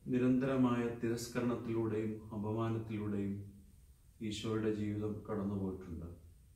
നിരന്തരമായ തിരസ്കരണത്തിലൂടെയും അപമാനത്തിലൂടെയും ഈശോയുടെ ജീവിതം കടന്നുപോയിട്ടുണ്ട്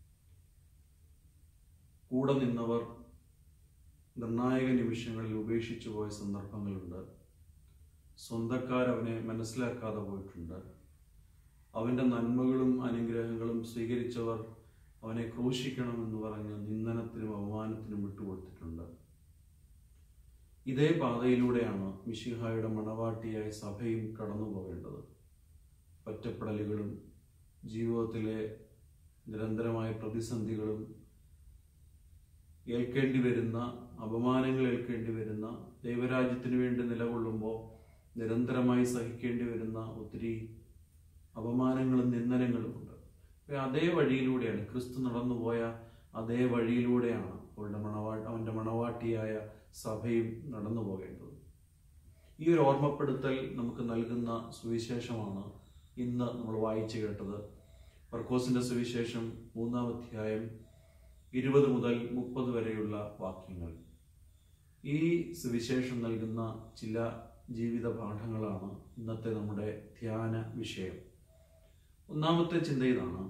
കൂടെ നിന്നവർ നിർണായക നിമിഷങ്ങളിൽ ഉപേക്ഷിച്ചു പോയ സന്ദർഭങ്ങളുണ്ട് സ്വന്തക്കാരവനെ മനസ്സിലാക്കാതെ പോയിട്ടുണ്ട് അവൻ്റെ നന്മകളും അനുഗ്രഹങ്ങളും സ്വീകരിച്ചവർ അവനെ ക്രൂശിക്കണമെന്ന് പറഞ്ഞ് നിന്ദനത്തിനും അപമാനത്തിനും വിട്ടുകൊടുത്തിട്ടുണ്ട് ഇതേ പാതയിലൂടെയാണ് മിഷിഹായുടെ മണവാട്ടിയായ സഭയും കടന്നു പോകേണ്ടത് ഒറ്റപ്പെടലുകളും ജീവിതത്തിലെ നിരന്തരമായ പ്രതിസന്ധികളും ഏൽക്കേണ്ടി വരുന്ന അപമാനങ്ങൾ ഏൽക്കേണ്ടി വരുന്ന ദൈവരാജ്യത്തിന് വേണ്ടി നിലകൊള്ളുമ്പോൾ നിരന്തരമായി സഹിക്കേണ്ടി വരുന്ന ഒത്തിരി അപമാനങ്ങളും നിന്ദനങ്ങളുമുണ്ട് അപ്പൊ അതേ വഴിയിലൂടെയാണ് ക്രിസ്തു നടന്നുപോയ അതേ വഴിയിലൂടെയാണ് അവളുടെ മണവാ അവൻ്റെ മണവാട്ടിയായ സഭയും നടന്നു പോകേണ്ടത് ഈ ഒരു ഓർമ്മപ്പെടുത്തൽ നമുക്ക് നൽകുന്ന സുവിശേഷമാണ് ഇന്ന് നമ്മൾ വായിച്ചു കേട്ടത് മർക്കോസിന്റെ സുവിശേഷം മൂന്നാം അധ്യായം ഇരുപത് മുതൽ മുപ്പത് വരെയുള്ള വാക്യങ്ങൾ ഈ സുവിശേഷം നൽകുന്ന ചില ജീവിത പാഠങ്ങളാണ് ഇന്നത്തെ നമ്മുടെ ധ്യാന വിഷയം ഒന്നാമത്തെ ചിന്ത ഇതാണ്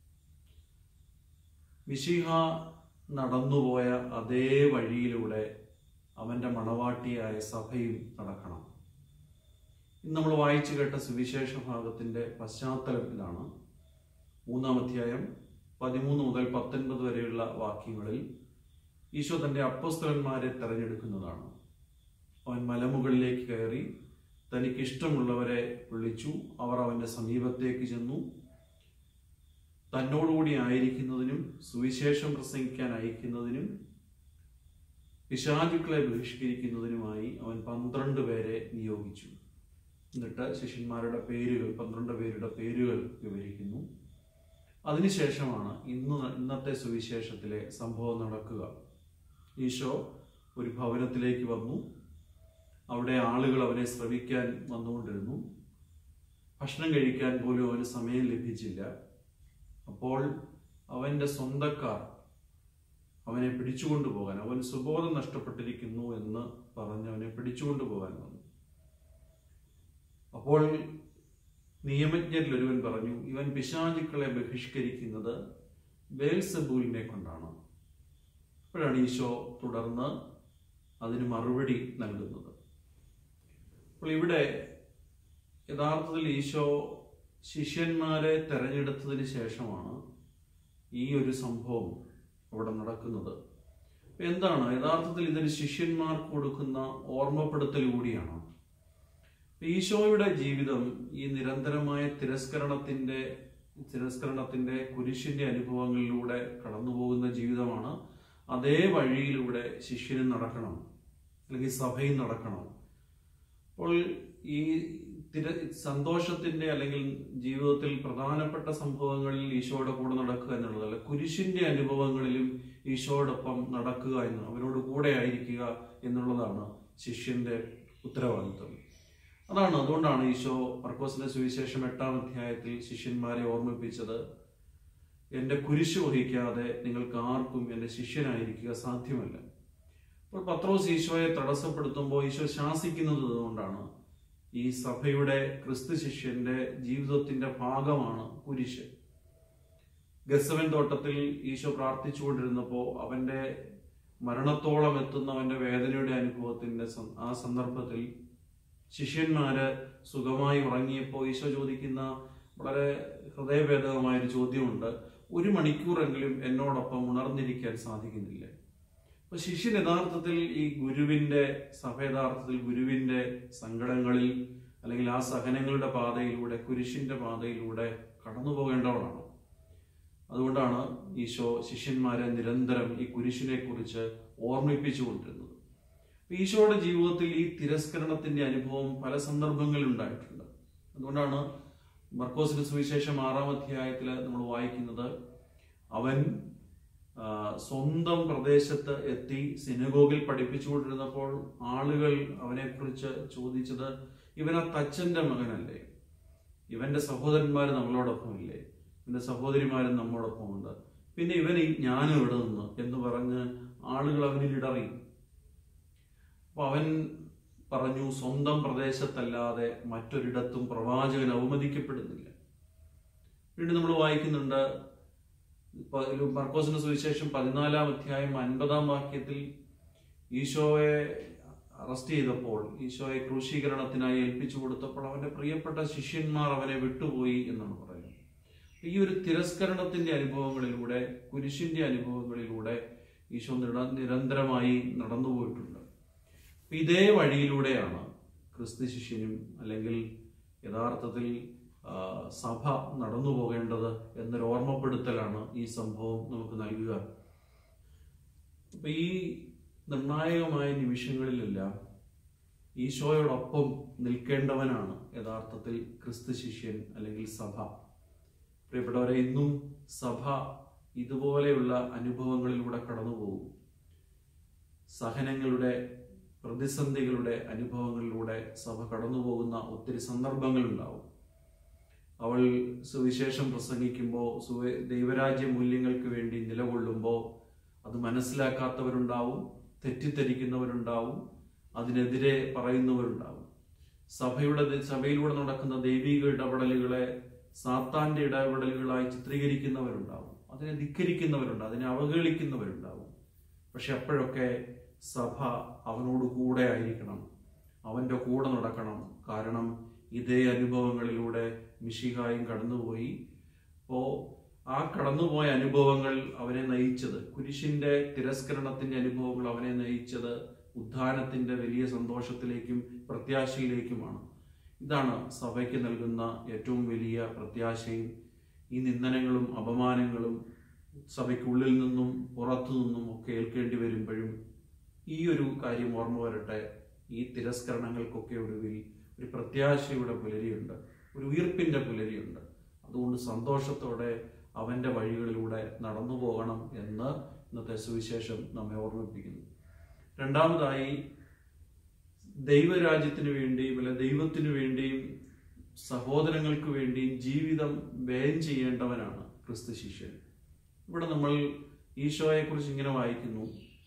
മിശിഹ നടന്നുപോയ അതേ വഴിയിലൂടെ അവൻ്റെ മണവാട്ടിയായ സഭയും നടക്കണം ഇന്ന് നമ്മൾ വായിച്ചു കേട്ട സുവിശേഷ ഭാഗത്തിൻ്റെ പശ്ചാത്തലം ഇതാണ് മൂന്നാം അധ്യായം പതിമൂന്ന് മുതൽ പത്തൊൻപത് വരെയുള്ള വാക്യങ്ങളിൽ ഈശോ തൻ്റെ അപ്പസ്തലന്മാരെ തെരഞ്ഞെടുക്കുന്നതാണ് അവൻ മലമുകളിലേക്ക് കയറി തനിക്ക് ഇഷ്ടമുള്ളവരെ വിളിച്ചു അവർ അവൻ്റെ സമീപത്തേക്ക് ചെന്നു തന്നോടുകൂടി ആയിരിക്കുന്നതിനും സുവിശേഷം പ്രസംഗിക്കാൻ അയക്കുന്നതിനും പിശാചുക്കളെ ബഹിഷ്കരിക്കുന്നതിനുമായി അവൻ പന്ത്രണ്ട് പേരെ നിയോഗിച്ചു എന്നിട്ട് ശിഷ്യന്മാരുടെ പേരുകൾ പന്ത്രണ്ട് പേരുടെ പേരുകൾ വിവരിക്കുന്നു അതിനുശേഷമാണ് ഇന്ന് ഇന്നത്തെ സുവിശേഷത്തിലെ സംഭവം നടക്കുക ഈശോ ഒരു ഭവനത്തിലേക്ക് വന്നു അവിടെ ആളുകൾ അവനെ ശ്രവിക്കാൻ വന്നുകൊണ്ടിരുന്നു ഭക്ഷണം കഴിക്കാൻ പോലും അവന് സമയം ലഭിച്ചില്ല അപ്പോൾ അവൻ്റെ സ്വന്തക്കാർ അവനെ പിടിച്ചുകൊണ്ടു പോകാൻ അവൻ സുബോധം നഷ്ടപ്പെട്ടിരിക്കുന്നു എന്ന് പറഞ്ഞ് അവനെ പിടിച്ചുകൊണ്ടു പോകാൻ വന്നു അപ്പോൾ നിയമജ്ഞരിൽ ഒരുവൻ പറഞ്ഞു ഇവൻ പിശാചുക്കളെ ബഹിഷ്കരിക്കുന്നത് ബേൽസബൂലിനെ കൊണ്ടാണ് അപ്പോഴാണ് ഈശോ തുടർന്ന് അതിന് മറുപടി നൽകുന്നത് അപ്പോൾ ഇവിടെ യഥാർത്ഥത്തിൽ ഈശോ ശിഷ്യന്മാരെ തെരഞ്ഞെടുത്തതിന് ശേഷമാണ് ഈ ഒരു സംഭവം അവിടെ നടക്കുന്നത് അപ്പൊ എന്താണ് യഥാർത്ഥത്തിൽ ഇതൊരു ശിഷ്യന്മാർക്ക് കൊടുക്കുന്ന ഓർമ്മപ്പെടുത്തൽ കൂടിയാണ് ഈശോയുടെ ജീവിതം ഈ നിരന്തരമായ തിരസ്കരണത്തിന്റെ തിരസ്കരണത്തിന്റെ കുരിശിന്റെ അനുഭവങ്ങളിലൂടെ കടന്നു പോകുന്ന ജീവിതമാണ് അതേ വഴിയിലൂടെ ശിഷ്യനും നടക്കണം അല്ലെങ്കിൽ സഭയും നടക്കണം അപ്പോൾ ഈ തിര സന്തോഷത്തിന്റെ അല്ലെങ്കിൽ ജീവിതത്തിൽ പ്രധാനപ്പെട്ട സംഭവങ്ങളിൽ ഈശോയുടെ കൂടെ നടക്കുക എന്നുള്ളതല്ല കുരിശിന്റെ അനുഭവങ്ങളിലും ഈശോയോടൊപ്പം നടക്കുക എന്ന് അവരോട് കൂടെ ആയിരിക്കുക എന്നുള്ളതാണ് ശിഷ്യന്റെ ഉത്തരവാദിത്വം അതാണ് അതുകൊണ്ടാണ് ഈശോ മർക്കോസിന്റെ സുവിശേഷം എട്ടാം അധ്യായത്തിൽ ശിഷ്യന്മാരെ ഓർമ്മിപ്പിച്ചത് എൻ്റെ കുരിശ് വഹിക്കാതെ നിങ്ങൾക്ക് ആർക്കും എൻ്റെ ശിഷ്യനായിരിക്കുക സാധ്യമല്ല അപ്പോൾ പത്രോസ് ഈശോയെ തടസ്സപ്പെടുത്തുമ്പോൾ ഈശോ ശാസിക്കുന്നത് കൊണ്ടാണ് ഈ സഭയുടെ ക്രിസ്തു ശിഷ്യന്റെ ജീവിതത്തിന്റെ ഭാഗമാണ് കുരിശ് ഗസവൻ തോട്ടത്തിൽ ഈശോ പ്രാർത്ഥിച്ചുകൊണ്ടിരുന്നപ്പോൾ അവന്റെ മരണത്തോളം എത്തുന്ന അവന്റെ വേദനയുടെ അനുഭവത്തിന്റെ സം- ആ സന്ദർഭത്തിൽ ശിഷ്യന്മാര് സുഖമായി ഉറങ്ങിയപ്പോൾ ഈശോ ചോദിക്കുന്ന വളരെ ഹൃദയഭേദകമായ ഒരു ചോദ്യമുണ്ട് ഒരു മണിക്കൂറെങ്കിലും എന്നോടൊപ്പം ഉണർന്നിരിക്കാൻ സാധിക്കുന്നില്ല അപ്പൊ ശിഷ്യൻ യഥാർത്ഥത്തിൽ ഈ ഗുരുവിന്റെ സഭ യഥാർത്ഥത്തിൽ ഗുരുവിന്റെ സങ്കടങ്ങളിൽ അല്ലെങ്കിൽ ആ സഹനങ്ങളുടെ പാതയിലൂടെ കുരിശിന്റെ പാതയിലൂടെ കടന്നു പോകേണ്ടവളാണ് അതുകൊണ്ടാണ് ഈശോ ശിഷ്യന്മാരെ നിരന്തരം ഈ കുരിശിനെ കുറിച്ച് ഓർമ്മിപ്പിച്ചുകൊണ്ടിരുന്നത് അപ്പൊ ഈശോയുടെ ജീവിതത്തിൽ ഈ തിരസ്കരണത്തിന്റെ അനുഭവം പല സന്ദർഭങ്ങളിൽ ഉണ്ടായിട്ടുണ്ട് അതുകൊണ്ടാണ് മർക്കോസിന്റെ സുവിശേഷം ആറാം അധ്യായത്തിൽ നമ്മൾ വായിക്കുന്നത് അവൻ ആ, സ്വന്തം പ്രദേശത്ത് എത്തി സിനഗോഗിൽ പഠിപ്പിച്ചുകൊണ്ടിരുന്നപ്പോൾ ആളുകൾ അവനെക്കുറിച്ച് ചോദിച്ചത് ഇവൻ ആ തച്ചന്റെ മകനല്ലേ ഇവന്റെ സഹോദരന്മാർ നമ്മളോടൊപ്പം ഇല്ലേ ഇവന്റെ സഹോദരിമാരും നമ്മോടൊപ്പം ഉണ്ട് പിന്നെ ഇവൻ ഈ ജ്ഞാനം എവിടെ നിന്ന് എന്ന് പറഞ്ഞ് ആളുകൾ അവനിൽ ഇടറി അപ്പൊ അവൻ പറഞ്ഞു സ്വന്തം പ്രദേശത്തല്ലാതെ മറ്റൊരിടത്തും പ്രവാചകൻ അവമതിക്കപ്പെടുന്നില്ല വീണ്ടും നമ്മൾ വായിക്കുന്നുണ്ട് ഇപ്പൊ ഒരു മർക്കോസിന്റെ സുവിശേഷം പതിനാലാം അധ്യായം അൻപതാം വാക്യത്തിൽ ഈശോയെ അറസ്റ്റ് ചെയ്തപ്പോൾ ഈശോയെ ക്രൂശീകരണത്തിനായി ഏൽപ്പിച്ചു കൊടുത്തപ്പോൾ അവന്റെ പ്രിയപ്പെട്ട ശിഷ്യന്മാർ അവനെ വിട്ടുപോയി എന്നാണ് പറയുന്നത് ഈ ഒരു തിരസ്കരണത്തിന്റെ അനുഭവങ്ങളിലൂടെ കുരിശിന്റെ അനുഭവങ്ങളിലൂടെ ഈശോ നിര- നിരന്തരമായി നടന്നു പോയിട്ടുണ്ട് അപ്പൊ ഇതേ വഴിയിലൂടെയാണ് ക്രിസ്തു ശിഷ്യനും അല്ലെങ്കിൽ യഥാർത്ഥത്തിൽ ആ, സഭ നടന്നു പോകേണ്ടത് എന്നൊരു ഓർമ്മപ്പെടുത്തലാണ് ഈ സംഭവം നമുക്ക് നൽകുക അപ്പൊ ഈ നിർണായകമായ നിമിഷങ്ങളിലെല്ലാം ഈശോയോടൊപ്പം നിൽക്കേണ്ടവനാണ് യഥാർത്ഥത്തിൽ ക്രിസ്തു ശിഷ്യൻ അല്ലെങ്കിൽ സഭ പ്രിയപ്പെട്ടവരെ ഇന്നും സഭ ഇതുപോലെയുള്ള അനുഭവങ്ങളിലൂടെ കടന്നു പോകും സഹനങ്ങളുടെ പ്രതിസന്ധികളുടെ അനുഭവങ്ങളിലൂടെ സഭ കടന്നു പോകുന്ന ഒത്തിരി സന്ദർഭങ്ങളുണ്ടാവും അവൾ സുവിശേഷം പ്രസംഗിക്കുമ്പോൾ സുവ ദൈവരാജ്യ മൂല്യങ്ങൾക്ക് വേണ്ടി നിലകൊള്ളുമ്പോൾ അത് മനസ്സിലാക്കാത്തവരുണ്ടാവും തെറ്റിദ്ധരിക്കുന്നവരുണ്ടാവും അതിനെതിരെ പറയുന്നവരുണ്ടാവും സഭയുടെ സഭയിലൂടെ നടക്കുന്ന ദൈവിക ഇടപെടലുകളെ സാത്താന്റെ ഇടപെടലുകളായി ചിത്രീകരിക്കുന്നവരുണ്ടാവും അതിനെ ധിക്കരിക്കുന്നവരുണ്ട് അതിനെ അവഹേളിക്കുന്നവരുണ്ടാവും പക്ഷെ അപ്പോഴൊക്കെ സഭ അവനോട് കൂടെ ആയിരിക്കണം അവന്റെ കൂടെ നടക്കണം കാരണം ഇതേ അനുഭവങ്ങളിലൂടെ മിഷിഹായും കടന്നുപോയി അപ്പോ ആ കടന്നുപോയ അനുഭവങ്ങൾ അവനെ നയിച്ചത് കുരിശിന്റെ തിരസ്കരണത്തിന്റെ അനുഭവങ്ങൾ അവനെ നയിച്ചത് ഉദ്ധാനത്തിന്റെ വലിയ സന്തോഷത്തിലേക്കും പ്രത്യാശയിലേക്കുമാണ് ഇതാണ് സഭയ്ക്ക് നൽകുന്ന ഏറ്റവും വലിയ പ്രത്യാശയും ഈ നിന്ദനങ്ങളും അപമാനങ്ങളും സഭയ്ക്കുള്ളിൽ നിന്നും പുറത്തു നിന്നും ഒക്കെ ഏൽക്കേണ്ടി വരുമ്പോഴും ഈ ഒരു കാര്യം ഓർമ്മ വരട്ടെ ഈ തിരസ്കരണങ്ങൾക്കൊക്കെ ഒടുവിൽ ഒരു പ്രത്യാശയുടെ പുലരിയുണ്ട് ഒരു ഉയർപ്പിന്റെ പുലരിയുണ്ട് അതുകൊണ്ട് സന്തോഷത്തോടെ അവന്റെ വഴികളിലൂടെ നടന്നു പോകണം എന്ന് ഇന്നത്തെ സുവിശേഷം നമ്മെ ഓർമ്മിപ്പിക്കുന്നു രണ്ടാമതായി ദൈവരാജ്യത്തിന് വേണ്ടിയും അല്ലെ ദൈവത്തിനു വേണ്ടിയും സഹോദരങ്ങൾക്ക് വേണ്ടിയും ജീവിതം വ്യയം ചെയ്യേണ്ടവനാണ് ക്രിസ്തു ശിഷ്യൻ ഇവിടെ നമ്മൾ ഈശോയെ കുറിച്ച് ഇങ്ങനെ വായിക്കുന്നു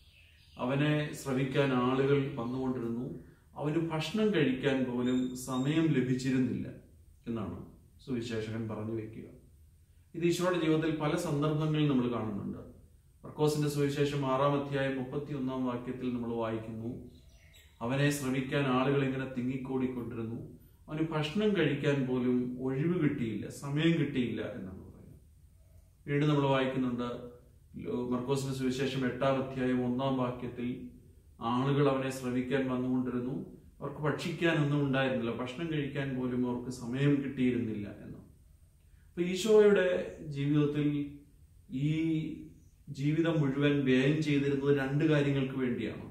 അവനെ ശ്രവിക്കാൻ ആളുകൾ വന്നുകൊണ്ടിരുന്നു അവന് ഭക്ഷണം കഴിക്കാൻ പോലും സമയം ലഭിച്ചിരുന്നില്ല എന്നാണ് സുവിശേഷകൻ പറഞ്ഞു വെക്കുക ഇത് ഈശോയുടെ ജീവിതത്തിൽ പല സന്ദർഭങ്ങളിൽ നമ്മൾ കാണുന്നുണ്ട് മർക്കോസിന്റെ സുവിശേഷം ആറാം അധ്യായം മുപ്പത്തി ഒന്നാം വാക്യത്തിൽ നമ്മൾ വായിക്കുന്നു അവനെ ശ്രമിക്കാൻ ആളുകൾ ഇങ്ങനെ തിങ്ങിക്കൂടിക്കൊണ്ടിരുന്നു അവന് ഭക്ഷണം കഴിക്കാൻ പോലും ഒഴിവ് കിട്ടിയില്ല സമയം കിട്ടിയില്ല എന്നാണ് പറയുന്നത് വീണ്ടും നമ്മൾ വായിക്കുന്നുണ്ട് ലോ- മർക്കോസിന്റെ സുവിശേഷം എട്ടാം അധ്യായം ഒന്നാം വാക്യത്തിൽ ആളുകൾ അവനെ ശ്രമിക്കാൻ വന്നുകൊണ്ടിരുന്നു അവർക്ക് ഭക്ഷിക്കാനൊന്നും ഉണ്ടായിരുന്നില്ല ഭക്ഷണം കഴിക്കാൻ പോലും അവർക്ക് സമയം കിട്ടിയിരുന്നില്ല എന്ന് അപ്പൊ ഈശോയുടെ ജീവിതത്തിൽ ഈ ജീവിതം മുഴുവൻ വ്യയം ചെയ്തിരുന്നത് രണ്ട് കാര്യങ്ങൾക്ക് വേണ്ടിയാണ്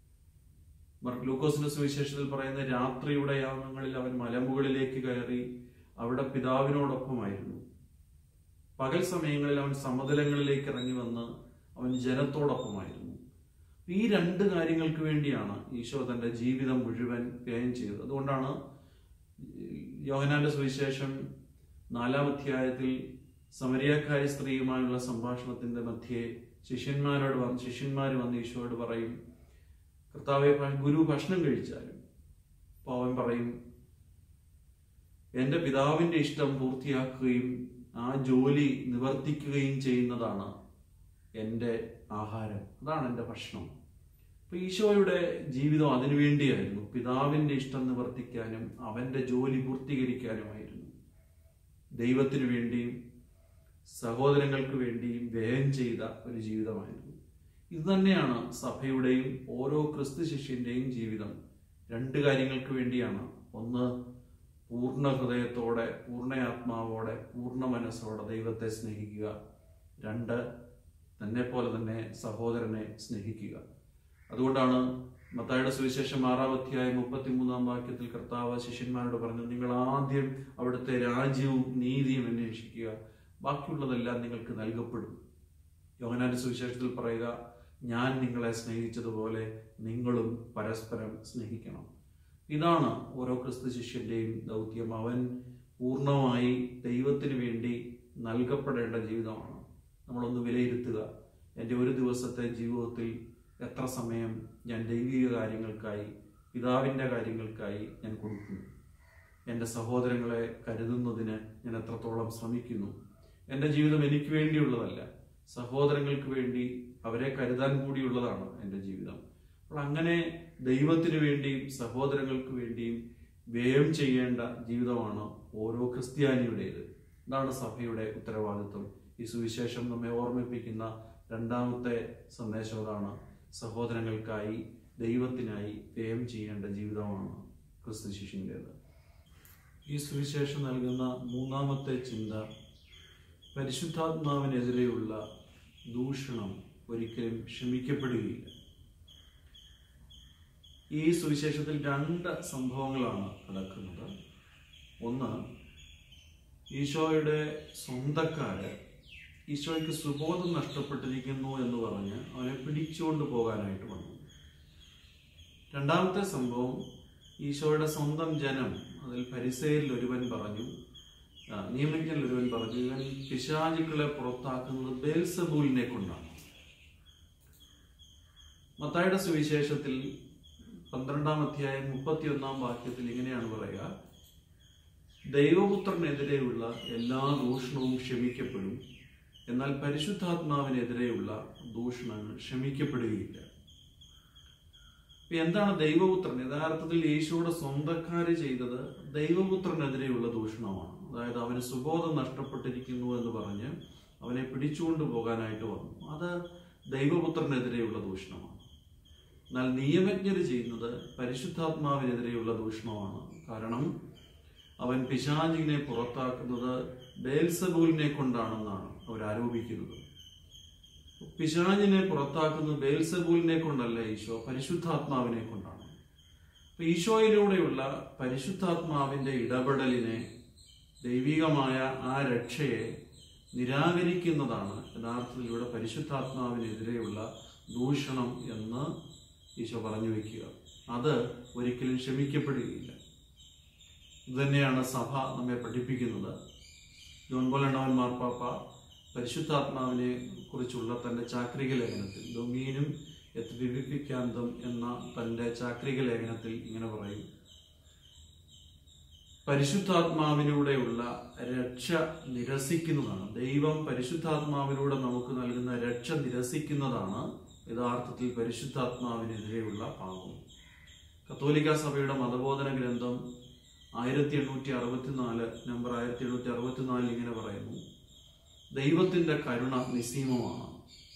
മർ- ലൂക്കോസിന്റെ സുവിശേഷത്തിൽ പറയുന്ന രാത്രിയുടെ യാമങ്ങളിൽ അവൻ മലമുകളിലേക്ക് കയറി അവിടെ പിതാവിനോടൊപ്പമായിരുന്നു പകൽ സമയങ്ങളിൽ അവൻ സമതലങ്ങളിലേക്ക് ഇറങ്ങി വന്ന് അവൻ ജനത്തോടൊപ്പമായിരുന്നു ഈ രണ്ട് കാര്യങ്ങൾക്ക് വേണ്ടിയാണ് ഈശോ തന്റെ ജീവിതം മുഴുവൻ വ്യയം ചെയ്തത് അതുകൊണ്ടാണ് യോഹനാന്റെ സുവിശേഷം നാലാം അധ്യായത്തിൽ സമരിയാക്കാരി സ്ത്രീയുമായുള്ള സംഭാഷണത്തിന്റെ മധ്യേ ശിഷ്യന്മാരോട് വന്ന് ശിഷ്യന്മാർ വന്ന് ഈശോയോട് പറയും കർത്താവെ ഭ- ഗുരു ഭക്ഷണം കഴിച്ചാലും അപ്പൊ അവൻ പറയും എന്റെ പിതാവിന്റെ ഇഷ്ടം പൂർത്തിയാക്കുകയും ആ ജോലി നിവർത്തിക്കുകയും ചെയ്യുന്നതാണ് എൻ്റെ ആഹാരം അതാണ് എൻ്റെ ഭക്ഷണം അപ്പൊ ഈശോയുടെ ജീവിതം അതിനുവേണ്ടിയായിരുന്നു പിതാവിന്റെ ഇഷ്ടം നിവർത്തിക്കാനും അവന്റെ ജോലി പൂർത്തീകരിക്കാനുമായിരുന്നു ദൈവത്തിനു വേണ്ടിയും സഹോദരങ്ങൾക്ക് വേണ്ടിയും വ്യയം ചെയ്ത ഒരു ജീവിതമായിരുന്നു ഇത് തന്നെയാണ് സഭയുടെയും ഓരോ ക്രിസ്തു ശിഷ്യന്റെയും ജീവിതം രണ്ട് കാര്യങ്ങൾക്ക് വേണ്ടിയാണ് ഒന്ന് പൂർണ്ണ ഹൃദയത്തോടെ പൂർണ്ണ ആത്മാവോടെ പൂർണ്ണ മനസ്സോടെ ദൈവത്തെ സ്നേഹിക്കുക രണ്ട് തന്നെ പോലെ തന്നെ സഹോദരനെ സ്നേഹിക്കുക അതുകൊണ്ടാണ് മത്തായുടെ സുവിശേഷം ആറാം അധ്യായം മുപ്പത്തിമൂന്നാം വാക്യത്തിൽ കർത്താവ് ശിഷ്യന്മാരോട് പറഞ്ഞു നിങ്ങൾ ആദ്യം അവിടുത്തെ രാജ്യവും നീതിയും അന്വേഷിക്കുക ബാക്കിയുള്ളതെല്ലാം നിങ്ങൾക്ക് നൽകപ്പെടും യോഹനാന്റെ സുവിശേഷത്തിൽ പറയുക ഞാൻ നിങ്ങളെ സ്നേഹിച്ചതുപോലെ നിങ്ങളും പരസ്പരം സ്നേഹിക്കണം ഇതാണ് ഓരോ ക്രിസ്തു ശിഷ്യന്റെയും ദൗത്യം അവൻ പൂർണ്ണമായി ദൈവത്തിന് വേണ്ടി നൽകപ്പെടേണ്ട ജീവിതമാണ് നമ്മളൊന്ന് വിലയിരുത്തുക എൻ്റെ ഒരു ദിവസത്തെ ജീവിതത്തിൽ എത്ര സമയം ഞാൻ ദൈവിക കാര്യങ്ങൾക്കായി പിതാവിൻ്റെ കാര്യങ്ങൾക്കായി ഞാൻ കൊടുക്കുന്നു എൻ്റെ സഹോദരങ്ങളെ കരുതുന്നതിന് ഞാൻ എത്രത്തോളം ശ്രമിക്കുന്നു എൻ്റെ ജീവിതം എനിക്ക് വേണ്ടിയുള്ളതല്ല സഹോദരങ്ങൾക്ക് വേണ്ടി അവരെ കരുതാൻ കൂടിയുള്ളതാണ് എൻ്റെ ജീവിതം അപ്പോൾ അങ്ങനെ ദൈവത്തിന് വേണ്ടിയും സഹോദരങ്ങൾക്ക് വേണ്ടിയും വ്യയം ചെയ്യേണ്ട ജീവിതമാണ് ഓരോ ക്രിസ്ത്യാനിയുടേത് ഇതാണ് സഭയുടെ ഉത്തരവാദിത്വം ഈ സുവിശേഷം നമ്മെ ഓർമ്മിപ്പിക്കുന്ന രണ്ടാമത്തെ സന്ദേശം അതാണ് സഹോദരങ്ങൾക്കായി ദൈവത്തിനായി വ്യയം ചെയ്യേണ്ട ജീവിതമാണ് ക്രിസ്തു ശിഷ്യൻ്റേത് ഈ സുവിശേഷം നൽകുന്ന മൂന്നാമത്തെ ചിന്ത പരിശുദ്ധാത്മാവിനെതിരെയുള്ള ദൂഷണം ഒരിക്കലും ക്ഷമിക്കപ്പെടുകയില്ല ഈ സുവിശേഷത്തിൽ രണ്ട് സംഭവങ്ങളാണ് നടക്കുന്നത് ഒന്ന് ഈശോയുടെ സ്വന്തക്കാര് ഈശോയ്ക്ക് സുബോധം നഷ്ടപ്പെട്ടിരിക്കുന്നു എന്ന് പറഞ്ഞ് അവനെ പിടിച്ചുകൊണ്ട് പോകാനായിട്ട് വന്നു രണ്ടാമത്തെ സംഭവം ഈശോയുടെ സ്വന്തം ജനം അതിൽ പരിസയിൽ ഒരുവൻ പറഞ്ഞു ആ, നിയമജ്ഞനിൽ ഒരുവൻ പറഞ്ഞു ഇവൻ പിശാചുക്കളെ പുറത്താക്കുന്നത് ബേൽസബൂലിനെ കൊണ്ടാണ് മത്തായുടെ സുവിശേഷത്തിൽ പന്ത്രണ്ടാം അധ്യായം മുപ്പത്തിയൊന്നാം വാക്യത്തിൽ ഇങ്ങനെയാണ് പറയുക ദൈവപുത്രനെതിരെയുള്ള എല്ലാ ദൂഷണവും ക്ഷമിക്കപ്പെടും എന്നാൽ പരിശുദ്ധാത്മാവിനെതിരെയുള്ള ദൂഷണങ്ങൾ ക്ഷമിക്കപ്പെടുകയില്ല ഇപ്പൊ എന്താണ് ദൈവപുത്രൻ യഥാർത്ഥത്തിൽ യേശുവിടെ സ്വന്തക്കാര് ചെയ്തത് ദൈവപുത്രനെതിരെയുള്ള ദൂഷണമാണ് അതായത് അവന് സുബോധം നഷ്ടപ്പെട്ടിരിക്കുന്നു എന്ന് പറഞ്ഞ് അവനെ പിടിച്ചുകൊണ്ട് പോകാനായിട്ട് വന്നു അത് ദൈവപുത്രനെതിരെയുള്ള ദൂഷണമാണ് എന്നാൽ നിയമജ്ഞര് ചെയ്യുന്നത് പരിശുദ്ധാത്മാവിനെതിരെയുള്ള ദൂഷണമാണ് കാരണം അവൻ പിശാചിനെ പുറത്താക്കുന്നത് ബേൽസബൂലിനെ കൊണ്ടാണെന്നാണ് അവർ ആരോപിക്കുന്നത് പിശാചിനെ പുറത്താക്കുന്നത് ബേൽസബൂലിനെ കൊണ്ടല്ല ഈശോ പരിശുദ്ധാത്മാവിനെ കൊണ്ടാണ് അപ്പൊ ഈശോയിലൂടെയുള്ള പരിശുദ്ധാത്മാവിന്റെ ഇടപെടലിനെ ദൈവികമായ ആ രക്ഷയെ നിരാകരിക്കുന്നതാണ് യഥാർത്ഥത്തിൽ ഇവിടെ പരിശുദ്ധാത്മാവിനെതിരെയുള്ള ദൂഷണം എന്ന് ഈശോ പറഞ്ഞു വെക്കുക അത് ഒരിക്കലും ക്ഷമിക്കപ്പെടുകയില്ല ഇതുതന്നെയാണ് സഭ നമ്മെ പഠിപ്പിക്കുന്നത് ജോൺ പോലണ്ടവൻ മാർപ്പാപ്പ പരിശുദ്ധാത്മാവിനെ കുറിച്ചുള്ള തന്റെ ചാക്രിക ലേഖനത്തിൽ ഡൊമീനും എത്ത് വിവിപ്പിക്കാന്തം എന്ന തന്റെ ചാക്രിക ലേഖനത്തിൽ ഇങ്ങനെ പറയും പരിശുദ്ധാത്മാവിലൂടെയുള്ള രക്ഷ നിരസിക്കുന്നതാണ് ദൈവം പരിശുദ്ധാത്മാവിലൂടെ നമുക്ക് നൽകുന്ന രക്ഷ നിരസിക്കുന്നതാണ് യഥാർത്ഥത്തിൽ പരിശുദ്ധാത്മാവിനെതിരെയുള്ള പാപം കത്തോലിക്ക സഭയുടെ മതബോധന ഗ്രന്ഥം ആയിരത്തി എണ്ണൂറ്റി അറുപത്തിനാല് നമ്പർ ആയിരത്തി എണ്ണൂറ്റി അറുപത്തിനാലിൽ ഇങ്ങനെ പറയുന്നു ദൈവത്തിന്റെ കരുണ നിസ്സീമമാണ്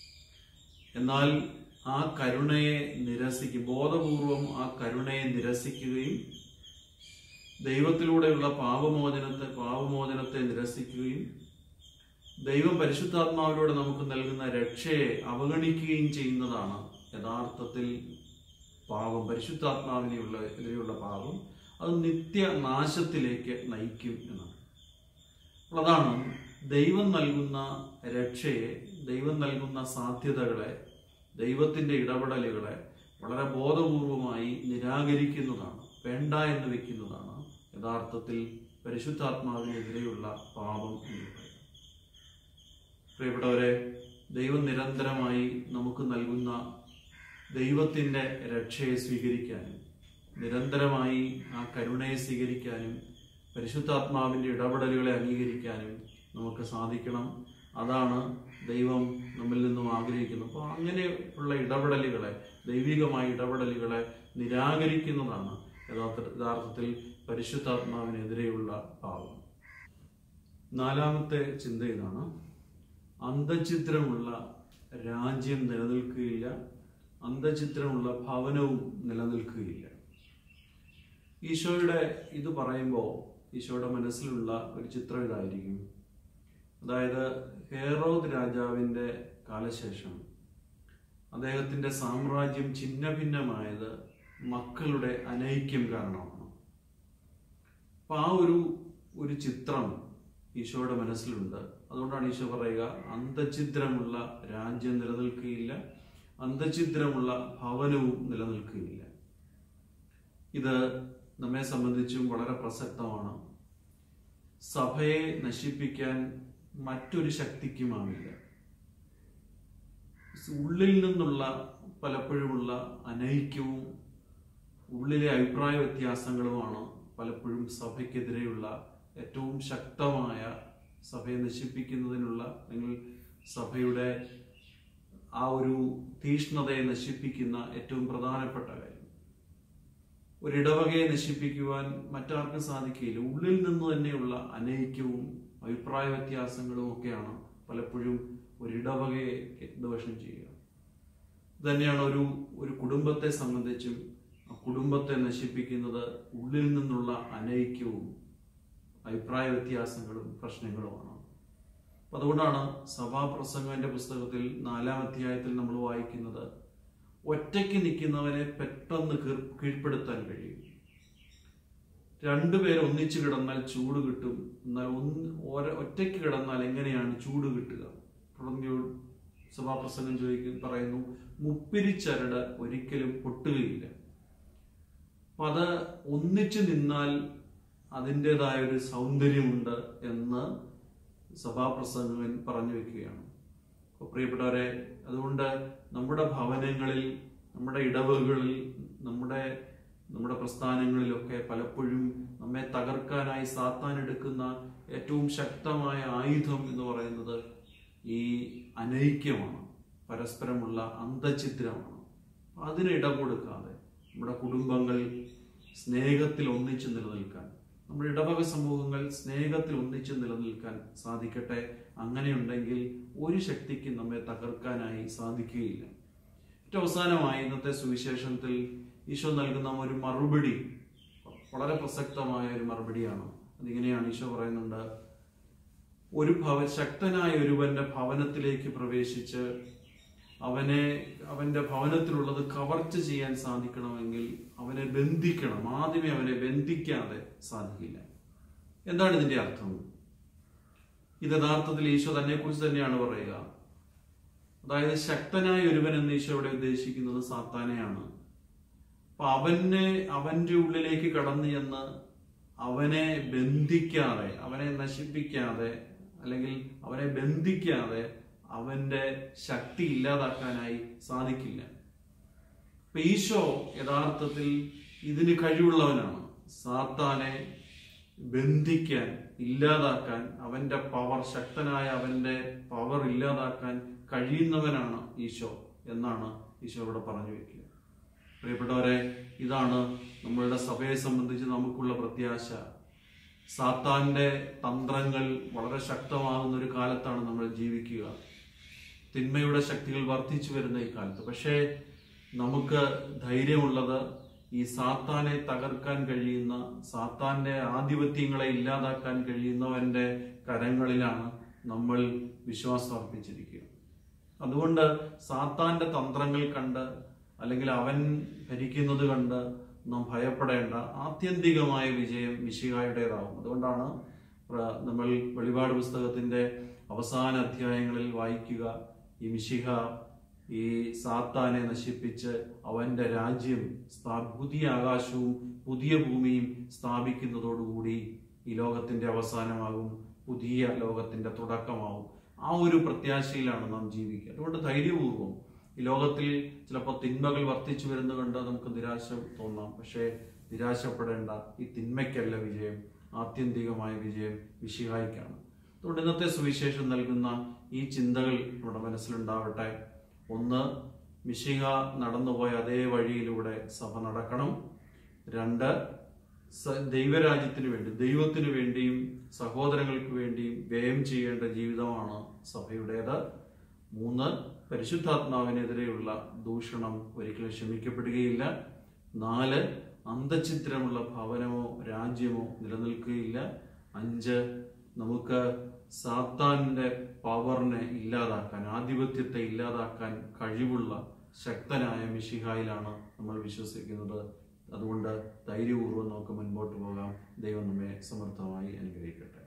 എന്നാൽ ആ കരുണയെ നിരസിക്കും ബോധപൂർവം ആ കരുണയെ നിരസിക്കുകയും ദൈവത്തിലൂടെയുള്ള പാപമോചനത്തെ പാപമോചനത്തെ നിരസിക്കുകയും ദൈവം പരിശുദ്ധാത്മാവിലൂടെ നമുക്ക് നൽകുന്ന രക്ഷയെ അവഗണിക്കുകയും ചെയ്യുന്നതാണ് യഥാർത്ഥത്തിൽ പാപം പരിശുദ്ധാത്മാവിനെയുള്ള എതിരെയുള്ള പാപം അത് നിത്യനാശത്തിലേക്ക് നയിക്കും എന്നാണ് അപ്പോൾ അതാണ് ദൈവം നൽകുന്ന രക്ഷയെ ദൈവം നൽകുന്ന സാധ്യതകളെ ദൈവത്തിന്റെ ഇടപെടലുകളെ വളരെ ബോധപൂർവമായി നിരാകരിക്കുന്നതാണ് വേണ്ട എന്ന് വെക്കുന്നതാണ് യഥാർത്ഥത്തിൽ പരിശുദ്ധാത്മാവിനെതിരെയുള്ള പാപം എന്ന് പറയുന്നത് പ്രിയപ്പെട്ടവരെ ദൈവം നിരന്തരമായി നമുക്ക് നൽകുന്ന ദൈവത്തിന്റെ രക്ഷയെ സ്വീകരിക്കാനും നിരന്തരമായി ആ കരുണയെ സ്വീകരിക്കാനും പരിശുദ്ധാത്മാവിന്റെ ഇടപെടലുകളെ അംഗീകരിക്കാനും നമുക്ക് സാധിക്കണം അതാണ് ദൈവം നമ്മിൽ നിന്നും ആഗ്രഹിക്കുന്നത് അപ്പോൾ അങ്ങനെയുള്ള ഇടപെടലുകളെ ദൈവികമായ ഇടപെടലുകളെ നിരാകരിക്കുന്നതാണ് യഥാർത്ഥ യഥാർത്ഥത്തിൽ പരിശുദ്ധാത്മാവിനെതിരെയുള്ള പാവം നാലാമത്തെ ചിന്ത ഇതാണ് അന്തചിത്രമുള്ള രാജ്യം നിലനിൽക്കുകയില്ല അന്തചിത്രമുള്ള ഭവനവും നിലനിൽക്കുകയില്ല ഈശോയുടെ ഇത് പറയുമ്പോൾ ഈശോയുടെ മനസ്സിലുള്ള ഒരു ചിത്രം ഇതായിരിക്കും അതായത് ഹേറോദ് രാജാവിൻ്റെ കാലശേഷം അദ്ദേഹത്തിൻ്റെ സാമ്രാജ്യം ഛിന്ന ഭിന്നമായത് മക്കളുടെ അനൈക്യം കാരണമാണ് അപ്പൊ ആ ഒരു ഒരു ചിത്രം ഈശോയുടെ മനസ്സിലുണ്ട് അതുകൊണ്ടാണ് ഈശോ പറയുക അന്തഛിദ്രമുള്ള രാജ്യം നിലനിൽക്കുകയില്ല അന്തഛിദ്രമുള്ള ഭവനവും നിലനിൽക്കുകയില്ല ഇത് നമ്മെ സംബന്ധിച്ചും വളരെ പ്രസക്തമാണ് സഭയെ നശിപ്പിക്കാൻ മറ്റൊരു ശക്തിക്കുമാവില്ല ഉള്ളിൽ നിന്നുള്ള പലപ്പോഴുമുള്ള അനൈക്യവും ഉള്ളിലെ അഭിപ്രായ വ്യത്യാസങ്ങളുമാണ് പലപ്പോഴും സഭയ്ക്കെതിരെയുള്ള ഏറ്റവും ശക്തമായ സഭയെ നശിപ്പിക്കുന്നതിനുള്ള അല്ലെങ്കിൽ സഭയുടെ ആ ഒരു തീഷ്ണതയെ നശിപ്പിക്കുന്ന ഏറ്റവും പ്രധാനപ്പെട്ട കാര്യം ഒരിടവകയെ നശിപ്പിക്കുവാൻ മറ്റാർക്കും സാധിക്കുകയില്ല ഉള്ളിൽ നിന്ന് തന്നെയുള്ള അനൈക്യവും അഭിപ്രായ വ്യത്യാസങ്ങളും ഒക്കെയാണ് പലപ്പോഴും ഒരിടവകയെ ദോഷം ചെയ്യുക തന്നെയാണ് ഒരു ഒരു കുടുംബത്തെ സംബന്ധിച്ചും ആ കുടുംബത്തെ നശിപ്പിക്കുന്നത് ഉള്ളിൽ നിന്നുള്ള അനൈക്യവും അഭിപ്രായ വ്യത്യാസങ്ങളും പ്രശ്നങ്ങളുമാണ് അപ്പൊ അതുകൊണ്ടാണ് സഭാപ്രസംഗന്റെ പുസ്തകത്തിൽ നാലാം അധ്യായത്തിൽ നമ്മൾ വായിക്കുന്നത് ഒറ്റയ്ക്ക് നിൽക്കുന്നവനെ പെട്ടെന്ന് കീർ- കീഴ്പ്പെടുത്താൻ കഴിയും രണ്ടുപേർ ഒന്നിച്ചു കിടന്നാൽ ചൂട് കിട്ടും എന്നാൽ ഒന്ന് ഓരോ ഒറ്റയ്ക്ക് കിടന്നാൽ എങ്ങനെയാണ് ചൂട് കിട്ടുക തുടർന്ന് സഭാപ്രസംഗം ചോദിക്കും പറയുന്നു മുപ്പിരിച്ചരട് ഒരിക്കലും പൊട്ടുകയില്ല അപ്പൊ അത് ഒന്നിച്ചു നിന്നാൽ അതിൻ്റെതായ ഒരു സൗന്ദര്യമുണ്ട് എന്ന് സഭാപ്രസംഗകൻ പറഞ്ഞു വെക്കുകയാണ് അപ്പോൾ പ്രിയപ്പെട്ടവരെ അതുകൊണ്ട് നമ്മുടെ ഭവനങ്ങളിൽ നമ്മുടെ ഇടവകളിൽ നമ്മുടെ നമ്മുടെ പ്രസ്ഥാനങ്ങളിലൊക്കെ പലപ്പോഴും നമ്മെ തകർക്കാനായി സാത്താൻ എടുക്കുന്ന ഏറ്റവും ശക്തമായ ആയുധം എന്ന് പറയുന്നത് ഈ അനൈക്യമാണ് പരസ്പരമുള്ള അന്തഛിദ്രമാണ് അതിന് ഇടം കൊടുക്കാതെ നമ്മുടെ കുടുംബങ്ങൾ സ്നേഹത്തിൽ ഒന്നിച്ചു നിലനിൽക്കാൻ നമ്മുടെ ഇടവക സമൂഹങ്ങൾ സ്നേഹത്തിൽ ഒന്നിച്ചു നിലനിൽക്കാൻ സാധിക്കട്ടെ അങ്ങനെയുണ്ടെങ്കിൽ ഒരു ശക്തിക്ക് നമ്മെ തകർക്കാനായി സാധിക്കുകയില്ല ഏറ്റവും അവസാനമായി ഇന്നത്തെ സുവിശേഷത്തിൽ ഈശോ നൽകുന്ന ഒരു മറുപടി വളരെ പ്രസക്തമായ ഒരു മറുപടിയാണ് അതിങ്ങനെയാണ് ഈശോ പറയുന്നുണ്ട് ഒരു ഭവ ശക്തനായ ഒരുവന്റെ ഭവനത്തിലേക്ക് പ്രവേശിച്ച് അവനെ അവന്റെ ഭവനത്തിലുള്ളത് കവർച്ച ചെയ്യാൻ സാധിക്കണമെങ്കിൽ അവനെ ബന്ധിക്കണം ആദ്യമേ അവനെ ബന്ധിക്കാതെ സാധിക്കില്ല എന്താണ് ഇതിന്റെ അർത്ഥം ഇത് യഥാർത്ഥത്തിൽ ഈശോ തന്നെ കുറിച്ച് തന്നെയാണ് പറയുക അതായത് ശക്തനായ ഒരുവൻ എന്ന് ഈശോ ഇവിടെ ഉദ്ദേശിക്കുന്നത് സാത്താനെയാണ് അപ്പൊ അവനെ അവന്റെ ഉള്ളിലേക്ക് കടന്നു ചെന്ന് അവനെ ബന്ധിക്കാതെ അവനെ നശിപ്പിക്കാതെ അല്ലെങ്കിൽ അവനെ ബന്ധിക്കാതെ അവന്റെ ശക്തി ഇല്ലാതാക്കാനായി സാധിക്കില്ല അപ്പൊ ഈശോ യഥാർത്ഥത്തിൽ ഇതിന് കഴിവുള്ളവനാണ് സാത്താനെ ബന്ധിക്കാൻ ഇല്ലാതാക്കാൻ അവന്റെ പവർ ശക്തനായ അവന്റെ പവർ ഇല്ലാതാക്കാൻ കഴിയുന്നവനാണ് ഈശോ എന്നാണ് ഈശോ ഇവിടെ പറഞ്ഞു വെക്കുക പ്രിയപ്പെട്ടവരെ ഇതാണ് നമ്മളുടെ സഭയെ സംബന്ധിച്ച് നമുക്കുള്ള പ്രത്യാശ സാത്താന്റെ തന്ത്രങ്ങൾ വളരെ ശക്തമാകുന്ന ഒരു കാലത്താണ് നമ്മൾ ജീവിക്കുക തിന്മയുടെ ശക്തികൾ വർദ്ധിച്ചു വരുന്ന ഈ കാലത്ത് പക്ഷേ നമുക്ക് ധൈര്യമുള്ളത് ഈ സാത്താനെ തകർക്കാൻ കഴിയുന്ന സാത്താന്റെ ആധിപത്യങ്ങളെ ഇല്ലാതാക്കാൻ കഴിയുന്നവന്റെ കരങ്ങളിലാണ് നമ്മൾ വിശ്വാസം അർപ്പിച്ചിരിക്കുക അതുകൊണ്ട് സാത്താന്റെ തന്ത്രങ്ങൾ കണ്ട് അല്ലെങ്കിൽ അവൻ ഭരിക്കുന്നത് കണ്ട് നാം ഭയപ്പെടേണ്ട ആത്യന്തികമായ വിജയം മിശിഹായുടേതാവും അതുകൊണ്ടാണ് പ്ര- നമ്മൾ വെളിപാട് പുസ്തകത്തിന്റെ അവസാന അധ്യായങ്ങളിൽ വായിക്കുക ഈ മിശിഹ ഈ സാത്താനെ നശിപ്പിച്ച് അവന്റെ രാജ്യം സ്ഥാ- പുതിയ ആകാശവും പുതിയ ഭൂമിയും സ്ഥാപിക്കുന്നതോടുകൂടി ഈ ലോകത്തിന്റെ അവസാനമാകും പുതിയ ലോകത്തിന്റെ തുടക്കമാവും ആ ഒരു പ്രത്യാശയിലാണ് നാം ജീവിക്കുക അതുകൊണ്ട് ധൈര്യപൂർവ്വം ഈ ലോകത്തിൽ ചിലപ്പോൾ തിന്മകൾ വർദ്ധിച്ചു വരുന്നത് കണ്ട് നമുക്ക് നിരാശ തോന്നാം പക്ഷേ നിരാശപ്പെടേണ്ട ഈ തിന്മയ്ക്കല്ല വിജയം ആത്യന്തികമായ വിജയം വിശിഹായിക്കാണ് അതുകൊണ്ട് ഇന്നത്തെ സുവിശേഷം നൽകുന്ന ഈ ചിന്തകൾ നമ്മുടെ മനസ്സിലുണ്ടാവട്ടെ ഒന്ന് മിശിഹ നടന്നുപോയ അതേ വഴിയിലൂടെ സഭ നടക്കണം രണ്ട് സ- ദൈവരാജ്യത്തിന് വേണ്ടി ദൈവത്തിന് വേണ്ടിയും സഹോദരങ്ങൾക്ക് വേണ്ടിയും വ്യയം ചെയ്യേണ്ട ജീവിതമാണ് സഭയുടേത് മൂന്ന് പരിശുദ്ധാത്മാവിനെതിരെയുള്ള ദൂഷണം ഒരിക്കലും ക്ഷമിക്കപ്പെടുകയില്ല നാല് അന്തഛിദ്രമുള്ള ഭവനമോ രാജ്യമോ നിലനിൽക്കുകയില്ല അഞ്ച് നമുക്ക് സാത്താന്റെ പവറിനെ ഇല്ലാതാക്കാൻ ആധിപത്യത്തെ ഇല്ലാതാക്കാൻ കഴിവുള്ള ശക്തനായ മിഷിഹായിലാണ് നമ്മൾ വിശ്വസിക്കുന്നത് അതുകൊണ്ട് ധൈര്യപൂർവ്വം നമുക്ക് മുൻപോട്ട് പോകാം ദൈവം നമ്മെ സമർത്ഥമായി അനുഗ്രഹിക്കട്ടെ